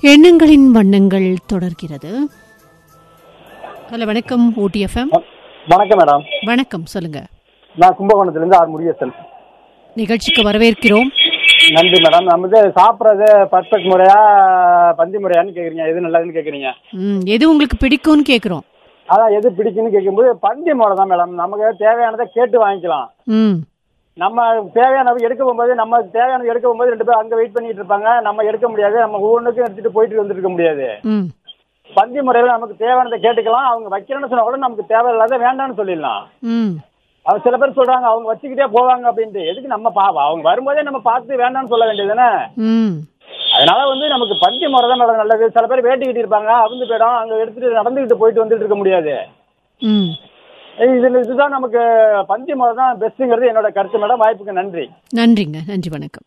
எண்ணங்களின் வண்ணங்கள் தொடர்கிறது ஹலோ வணக்கம் ஓடிஎஃப்எம் வணக்கம் மேடம் வணக்கம் சொல்லுங்க நான் கும்பகோணத்துலேருந்து ஆர் முருகேசன் நிகழ்ச்சிக்கு வரவேற்கிறோம் நன்றி மேடம் நம்ம வந்து சாப்பிட்றது பர்ஃபெக்ட் முறையா பந்தி முறையான்னு கேட்குறீங்க எது நல்லதுன்னு கேட்குறீங்க ம், எது உங்களுக்கு பிடிக்கும்னு கேட்குறோம் அதான் எது பிடிக்குன்னு கேட்கும்போது பந்தி முறை தான் மேடம் நமக்கு தேவையானதை கேட்டு வாங்கிக்கலாம் ம் நம்ம தேவையானது எடுக்க போகும்போது நம்ம தேவையானது எடுக்க போகும்போது ரெண்டு பேரும் அங்கே வெயிட் பண்ணிட்டு இருப்பாங்க நம்ம எடுக்க முடியாது நம்ம ஒவ்வொன்றுக்கும் எடுத்துட்டு போயிட்டு வந்துட்டு இருக்க முடியாது ம் பந்தி முறையில் நமக்கு தேவையானதை கேட்டுக்கலாம் அவங்க வைக்கிறேன்னு சொன்னா கூட நமக்கு தேவையில்லாத வேண்டாம்னு சொல்லிடலாம் ம் அவங்க சில பேர் சொல்றாங்க அவங்க வச்சுக்கிட்டே போவாங்க அப்படின்ட்டு எதுக்கு நம்ம பா அவங்க வரும்போதே நம்ம பார்த்து வேண்டாம்னு சொல்ல வேண்டியது தானே ம் அதனால வந்து நமக்கு பந்தி முறை தான் மேடம் நல்லது சில பேர் வேட்டி கட்டி இருப்பாங்க அவங்க போயிடும் அங்க எடுத்துட்டு நடந்துகிட்டு போயிட்டு வந்துட்டு இருக்க முடியாது ம் இது இதுதான் நமக்கு பந்தி முறை தான் பெஸ்ட்டுங்கிறது என்னோட கருத்து மேடம் வாய்ப்புக்கு நன்றி நன்றிங்க நன்றி வணக்கம்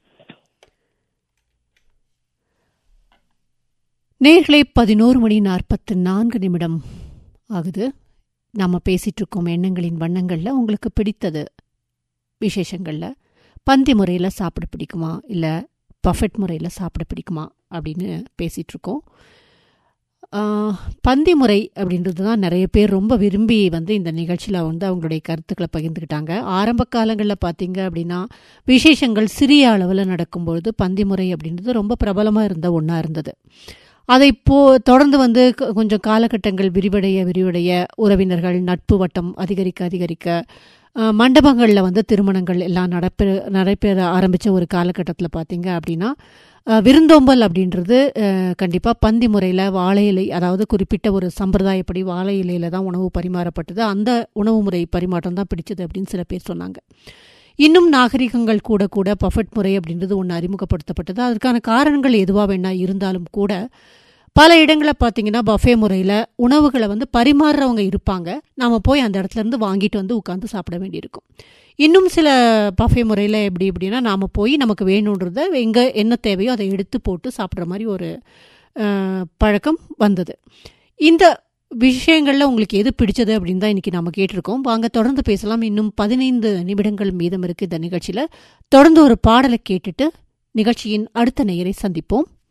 நேர்களே பதினோரு மணி நாற்பத்து நான்கு நிமிடம் ஆகுது நம்ம பேசிட்டு இருக்கோம் எண்ணங்களின் வண்ணங்களில் உங்களுக்கு பிடித்தது விசேஷங்களில் பந்தி முறையில் சாப்பிட பிடிக்குமா இல்லை பஃபெட் முறையில் சாப்பிட பிடிக்குமா அப்படின்னு பேசிட்டு இருக்கோம் ஆஹ், பந்தி முறை அப்படின்றது தான் நிறைய பேர் ரொம்ப விரும்பி வந்து இந்த நிகழ்ச்சியில் வந்து அவங்களுடைய கருத்துக்களை பகிர்ந்துக்கிட்டாங்க ஆரம்ப காலங்களில் பார்த்தீங்க அப்படின்னா விசேஷங்கள் சிறிய அளவில் நடக்கும்பொழுது பந்தி முறை அப்படின்றது ரொம்ப பிரபலமாக இருந்த ஒன்றா இருந்தது அதை இப்போ தொடர்ந்து வந்து கொ- கொஞ்சம் காலகட்டங்கள் விரிவடைய விரிவடைய உறவினர்கள் நட்பு வட்டம் அதிகரிக்க அதிகரிக்க அஹ், மண்டபங்களில் வந்து திருமணங்கள் எல்லாம் நடப்பெற நடைபெற ஆரம்பித்த ஒரு காலகட்டத்தில் பார்த்தீங்க அப்படின்னா அஹ், விருந்தோம்பல் அப்படின்றது கண்டிப்பாக பந்தி முறையில் வாழை இலை அதாவது குறிப்பிட்ட ஒரு சம்பிரதாயப்படி வாழை இலையில தான் உணவு பரிமாறப்பட்டது அந்த உணவு முறை பரிமாற்றம் தான் பிடிச்சது அப்படின்னு சில பேர் சொன்னாங்க இன்னும் நாகரிகங்கள் கூட கூட பஃபெட் முறை அப்படின்றது ஒன்று அறிமுகப்படுத்தப்பட்டது அதற்கான காரணங்கள் எதுவாக வேணா இருந்தாலும் கூட பல இடங்களில் பார்த்தீங்கன்னா பஃபே முறையில் உணவுகளை வந்து பரிமாறுறவங்க இருப்பாங்க நாம போய் அந்த இடத்துல இருந்து வாங்கிட்டு வந்து உட்காந்து சாப்பிட வேண்டியிருக்கும் இன்னும் சில பஃபே முறையில் எப்படி எப்படின்னா நாம் போய் நமக்கு வேணுன்றத எங்கே என்ன தேவையோ அதை எடுத்து போட்டு சாப்பிட்ற மாதிரி ஒரு அஹ், பழக்கம் வந்தது இந்த விஷயங்களில் உங்களுக்கு எது பிடிச்சது அப்படின்னு தான் இன்றைக்கி நம்ம கேட்டிருக்கோம் வாங்க தொடர்ந்து பேசலாம் இன்னும் பதினைந்து நிமிடங்கள் மீதம் இருக்குது இந்த நிகழ்ச்சியில் தொடர்ந்து ஒரு பாடலை கேட்டுட்டு நிகழ்ச்சியின் அடுத்த நேயரை சந்திப்போம்